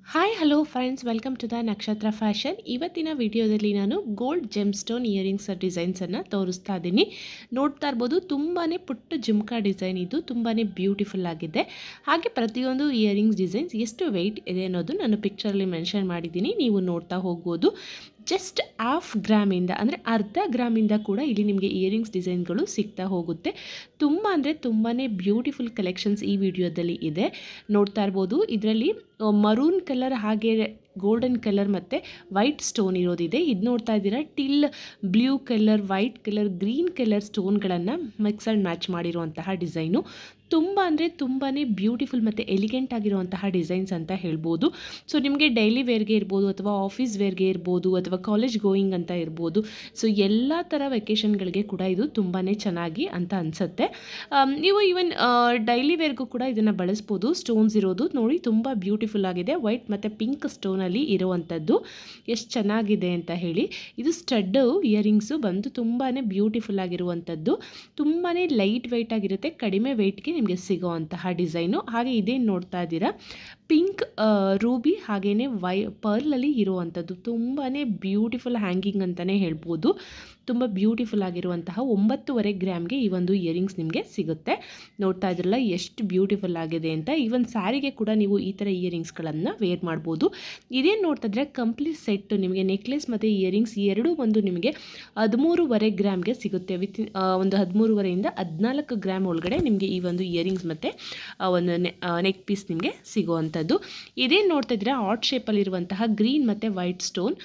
hi hello friends welcome to the Nakshatra fashion ಇವತ್ತಿನ ವಿಡಿಯೋದಲ್ಲಿ ನಾನು ಗೋಲ್ಡ್ ಜೆಮ್ ಸ್ಟೋನ್ ಇಯರಿಂಗ್ಸ್ ಡಿಸೈನ್ಸನ್ನು ತೋರಿಸ್ತಾ ಇದ್ದೀನಿ ನೋಡ್ತಾ ಇರ್ಬೋದು ತುಂಬಾ ಪುಟ್ಟ ಜುಮ್ಕಾ ಡಿಸೈನ್ ಇದು ತುಂಬಾ ಬ್ಯೂಟಿಫುಲ್ ಆಗಿದೆ ಹಾಗೆ ಪ್ರತಿಯೊಂದು ಇಯರಿಂಗ್ಸ್ ಡಿಸೈನ್ಸ್ ಎಷ್ಟು ವೆಯ್ಟ್ ಇದೆ ಅನ್ನೋದು ನಾನು ಪಿಕ್ಚರಲ್ಲಿ ಮೆನ್ಷನ್ ಮಾಡಿದ್ದೀನಿ ನೀವು ನೋಡ್ತಾ ಹೋಗ್ಬೋದು ಜಸ್ಟ್ ಹಾಫ್ ಗ್ರಾಮಿಂದ ಅಂದರೆ ಅರ್ಧ ಗ್ರಾಮಿಂದ ಕೂಡ ಇಲ್ಲಿ ನಿಮಗೆ ಇಯರಿಂಗ್ಸ್ ಡಿಸೈನ್ಗಳು ಸಿಗ್ತಾ ಹೋಗುತ್ತೆ ತುಂಬ ಅಂದರೆ ತುಂಬಾ ಬ್ಯೂಟಿಫುಲ್ ಕಲೆಕ್ಷನ್ಸ್ ಈ ವಿಡಿಯೋದಲ್ಲಿ ಇದೆ ನೋಡ್ತಾ ಇರ್ಬೋದು ಇದರಲ್ಲಿ ಮರೂನ್ ಕಲರ್ ಹಾಗೆ ಗೋಲ್ಡನ್ ಕಲರ್ ಮತ್ತು ವೈಟ್ ಸ್ಟೋನ್ ಇರೋದಿದೆ ಇದು ನೋಡ್ತಾ ಇದ್ದೀರಾ teal blue colour white colour green colour ಸ್ಟೋನ್ಗಳನ್ನು ಮಿಕ್ಸ್ ಆ್ಯಂಡ್ ಮ್ಯಾಚ್ ಮಾಡಿರುವಂತಹ ಡಿಸೈನು ತುಂಬ ಅಂದರೆ ತುಂಬಾ ಬ್ಯೂಟಿಫುಲ್ ಮತ್ತು ಎಲಿಗೆಂಟ್ ಆಗಿರುವಂತಹ ಡಿಸೈನ್ಸ್ ಅಂತ ಹೇಳ್ಬೋದು ಸೊ ನಿಮಗೆ ಡೈಲಿ ವೇರ್ಗೆ ಇರ್ಬೋದು ಅಥವಾ ಆಫೀಸ್ ವೇರ್ಗೆ ಇರ್ಬೋದು ಅಥವಾ ಕಾಲೇಜ್ ಗೋಯಿಂಗ್ ಅಂತ ಇರ್ಬೋದು ಸೊ ಎಲ್ಲ ಥರ ವೆಕೇಷನ್ಗಳಿಗೆ ಕೂಡ ಇದು ತುಂಬಾ ಚೆನ್ನಾಗಿ ಅಂತ ಅನಿಸುತ್ತೆ ನೀವು ಈವನ್ ಡೈಲಿ ವೇರ್ಗೂ ಕೂಡ ಇದನ್ನು ಬಳಸ್ಬೋದು ಸ್ಟೋನ್ಸ್ ಇರೋದು ನೋಡಿ ತುಂಬ ಬ್ಯೂಟಿಫುಲ್ ಆಗಿದೆ ವೈಟ್ ಮತ್ತು ಪಿಂಕ್ ಸ್ಟೋನಲ್ಲಿ ಇರುವಂಥದ್ದು ಎಷ್ಟು ಚೆನ್ನಾಗಿದೆ ಅಂತ ಹೇಳಿ ಇದು ಸ್ಟಡ್ಡು ಇಯರಿಂಗ್ಸು ಬಂದು ತುಂಬಾ ಬ್ಯೂಟಿಫುಲ್ ಆಗಿರುವಂಥದ್ದು ತುಂಬಾ ಲೈಟ್ ವೆಯ್ಟ್ ಆಗಿರುತ್ತೆ ಕಡಿಮೆ ವೆಯ್ಟ್ಗೆ ನಿಮಗೆ ಸಿಗೋವಂತಹ ಡಿಸೈನು ಹಾಗೆ ಇದೇನು ನೋಡ್ತಾ ಇದ್ದೀರಾ ಪಿಂಕ್ ರೂಬಿ ಹಾಗೆಯೇ ವೈ ಪರ್ಲಲ್ಲಿ ಇರುವಂಥದ್ದು ತುಂಬಾ ಬ್ಯೂಟಿಫುಲ್ ಹ್ಯಾಂಗಿಂಗ್ ಅಂತಲೇ ಹೇಳ್ಬೋದು ತುಂಬ ಬ್ಯೂಟಿಫುಲ್ ಆಗಿರುವಂತಹ ಒಂಬತ್ತುವರೆ ಗ್ರಾಮ್ಗೆ ಈ ಒಂದು ಇಯರಿಂಗ್ಸ್ ನಿಮಗೆ ಸಿಗುತ್ತೆ ನೋಡ್ತಾ ಇದ್ರಲ್ಲ ಎಷ್ಟು ಬ್ಯೂಟಿಫುಲ್ ಆಗಿದೆ ಅಂತ ಈವನ್ ಸ್ಯಾರಿಗೆ ಕೂಡ ನೀವು ಈ ಥರ ಇಯರಿಂಗ್ಸ್ಗಳನ್ನು ವೇರ್ ಮಾಡ್ಬೋದು ಇದೇನು ನೋಡ್ತಾ ಇದ್ರೆ ಕಂಪ್ಲೀಟ್ ಸೆಟ್ಟು ನಿಮಗೆ ನೆಕ್ಲೆಸ್ ಮತ್ತು ಇಯರಿಂಗ್ಸ್ ಎರಡೂ ಒಂದು ನಿಮಗೆ ಹದಿಮೂರುವರೆ ಗ್ರಾಮ್ಗೆ ಸಿಗುತ್ತೆ ವಿತ್ ಒಂದು ಹದಿಮೂರುವರೆಯಿಂದ ಹದಿನಾಲ್ಕು ಗ್ರಾಮ್ ಒಳಗಡೆ ನಿಮಗೆ ಈ ಒಂದು ಇಯರಿಂಗ್ಸ್ ಮತ್ತು ಒಂದು ನೆಕ್ ಪೀಸ್ ನಿಮಗೆ ಸಿಗುವಂಥದ್ದು ಇದೇನು ನೋಡ್ತಾ ಇದ್ದೀರಾ ಆರ್ಟ್ ಶೇಪಲ್ಲಿರುವಂತಹ ಗ್ರೀನ್ ಮತ್ತು ವೈಟ್ ಸ್ಟೋನ್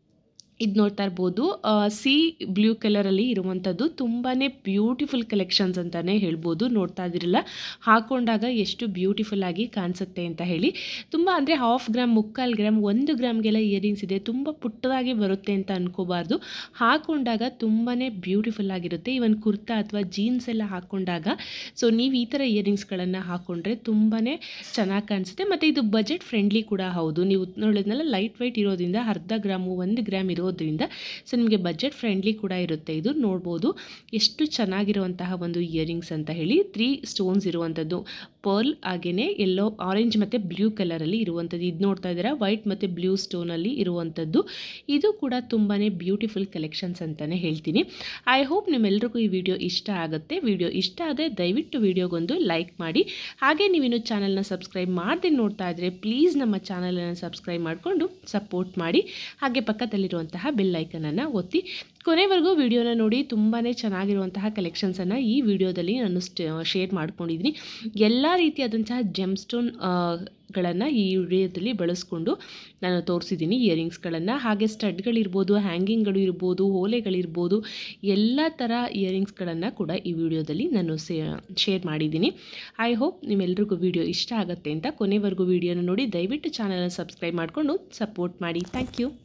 ಇದು ನೋಡ್ತಾ ಇರ್ಬೋದು ಸಿ ಬ್ಲೂ ಕಲರಲ್ಲಿ ಇರುವಂಥದ್ದು ತುಂಬಾ ಬ್ಯೂಟಿಫುಲ್ ಕಲೆಕ್ಷನ್ಸ್ ಅಂತಲೇ ಹೇಳ್ಬೋದು ನೋಡ್ತಾ ಇದ್ದಿರಲ್ಲ ಹಾಕೊಂಡಾಗ ಎಷ್ಟು ಬ್ಯೂಟಿಫುಲ್ ಆಗಿ ಕಾಣಿಸುತ್ತೆ ಅಂತ ಹೇಳಿ ತುಂಬ ಅಂದರೆ ಹಾಫ್ ಗ್ರಾಮ್ ಮುಕ್ಕಾಲು ಗ್ರಾಮ್ ಒಂದು ಗ್ರಾಮ್ಗೆಲ್ಲ ಇಯರಿಂಗ್ಸ್ ಇದೆ ತುಂಬ ಪುಟ್ಟದಾಗಿ ಬರುತ್ತೆ ಅಂತ ಅನ್ಕೋಬಾರ್ದು ಹಾಕೊಂಡಾಗ ತುಂಬಾ ಬ್ಯೂಟಿಫುಲ್ ಆಗಿರುತ್ತೆ ಇವನ್ ಕುರ್ತಾ ಅಥವಾ ಜೀನ್ಸ್ ಎಲ್ಲ ಹಾಕ್ಕೊಂಡಾಗ ಸೊ ನೀವು ಈ ಥರ ಇಯರಿಂಗ್ಸ್ಗಳನ್ನು ಹಾಕ್ಕೊಂಡ್ರೆ ತುಂಬಾ ಚೆನ್ನಾಗಿ ಕಾಣಿಸುತ್ತೆ ಮತ್ತು ಇದು ಬಜೆಟ್ ಫ್ರೆಂಡ್ಲಿ ಕೂಡ ಹೌದು ನೀವು ನೋಡಿದ್ನಲ್ಲ ಲೈಟ್ ವೆಯ್ಟ್ ಇರೋದ್ರಿಂದ ಅರ್ಧ ಗ್ರಾಮು ಒಂದು ಗ್ರಾಮ್ ಇರೋ ಇರೋದ್ರಿಂದ ಸೊ ನಿಮಗೆ ಬಜೆಟ್ ಫ್ರೆಂಡ್ಲಿ ಕೂಡ ಇರುತ್ತೆ ಇದು ನೋಡ್ಬೋದು ಎಷ್ಟು ಚೆನ್ನಾಗಿರುವಂತಹ ಒಂದು ಇಯರಿಂಗ್ಸ್ ಅಂತ ಹೇಳಿ ತ್ರೀ ಸ್ಟೋನ್ಸ್ ಇರುವಂಥದ್ದು ಪರ್ಲ್ ಹಾಗೆಯೇ ಎಲ್ಲೋ ಆರೆಂಜ್ ಮತ್ತು ಬ್ಲೂ ಕಲರಲ್ಲಿ ಇರುವಂಥದ್ದು ಇದು ನೋಡ್ತಾ ಇದ್ದೀರಾ ವೈಟ್ ಮತ್ತು ಬ್ಲೂ ಸ್ಟೋನಲ್ಲಿ ಇರುವಂಥದ್ದು ಇದು ಕೂಡ ತುಂಬಾ ಬ್ಯೂಟಿಫುಲ್ ಕಲೆಕ್ಷನ್ಸ್ ಅಂತಲೇ ಹೇಳ್ತೀನಿ ಐ ಹೋಪ್ ನಿಮ್ಮೆಲ್ರಿಗೂ ಈ ವಿಡಿಯೋ ಇಷ್ಟ ಆಗುತ್ತೆ ವಿಡಿಯೋ ಇಷ್ಟ ಆದರೆ ದಯವಿಟ್ಟು ವಿಡಿಯೋಗೊಂದು ಲೈಕ್ ಮಾಡಿ ಹಾಗೆ ನೀವಿನ್ನು ಚಾನಲ್ನ ಸಬ್ಸ್ಕ್ರೈಬ್ ಮಾಡದೆ ನೋಡ್ತಾ ಇದ್ದರೆ ಪ್ಲೀಸ್ ನಮ್ಮ ಚಾನಲನ್ನು ಸಬ್ಸ್ಕ್ರೈಬ್ ಮಾಡಿಕೊಂಡು ಸಪೋರ್ಟ್ ಮಾಡಿ ಹಾಗೆ ಪಕ್ಕದಲ್ಲಿರುವಂಥ ಬೆಲ್ ಐಕನನ್ನು ಒತ್ತಿ ಕೊನೆವರೆಗೂ ವಿಡಿಯೋನ ನೋಡಿ ತುಂಬಾ ಚೆನ್ನಾಗಿರುವಂತಹ ಕಲೆಕ್ಷನ್ಸನ್ನು ಈ ವಿಡಿಯೋದಲ್ಲಿ ನಾನು ಶೇರ್ ಮಾಡ್ಕೊಂಡಿದ್ದೀನಿ ಎಲ್ಲ ರೀತಿಯಾದಂತಹ ಜೆಮ್ ಸ್ಟೋನ್ ಗಳನ್ನು ಈ ವಿಡಿಯೋದಲ್ಲಿ ಬಳಸ್ಕೊಂಡು ನಾನು ತೋರಿಸಿದ್ದೀನಿ ಇಯರಿಂಗ್ಸ್ಗಳನ್ನು ಹಾಗೆ ಸ್ಟಡ್ಗಳಿರ್ಬೋದು ಹ್ಯಾಂಗಿಂಗ್ಗಳು ಇರ್ಬೋದು ಓಲೆಗಳಿರ್ಬೋದು ಎಲ್ಲ ಥರ ಇಯರಿಂಗ್ಸ್ಗಳನ್ನು ಕೂಡ ಈ ವಿಡಿಯೋದಲ್ಲಿ ನಾನು ಶೇರ್ ಮಾಡಿದ್ದೀನಿ ಐ ಹೋಪ್ ನಿಮ್ಮೆಲ್ರಿಗೂ ವಿಡಿಯೋ ಇಷ್ಟ ಆಗುತ್ತೆ ಅಂತ ಕೊನೆವರೆಗೂ ವಿಡಿಯೋನ ನೋಡಿ ದಯವಿಟ್ಟು ಚಾನಲ್ನ ಸಬ್ಸ್ಕ್ರೈಬ್ ಮಾಡಿಕೊಂಡು ಸಪೋರ್ಟ್ ಮಾಡಿ ಥ್ಯಾಂಕ್ ಯು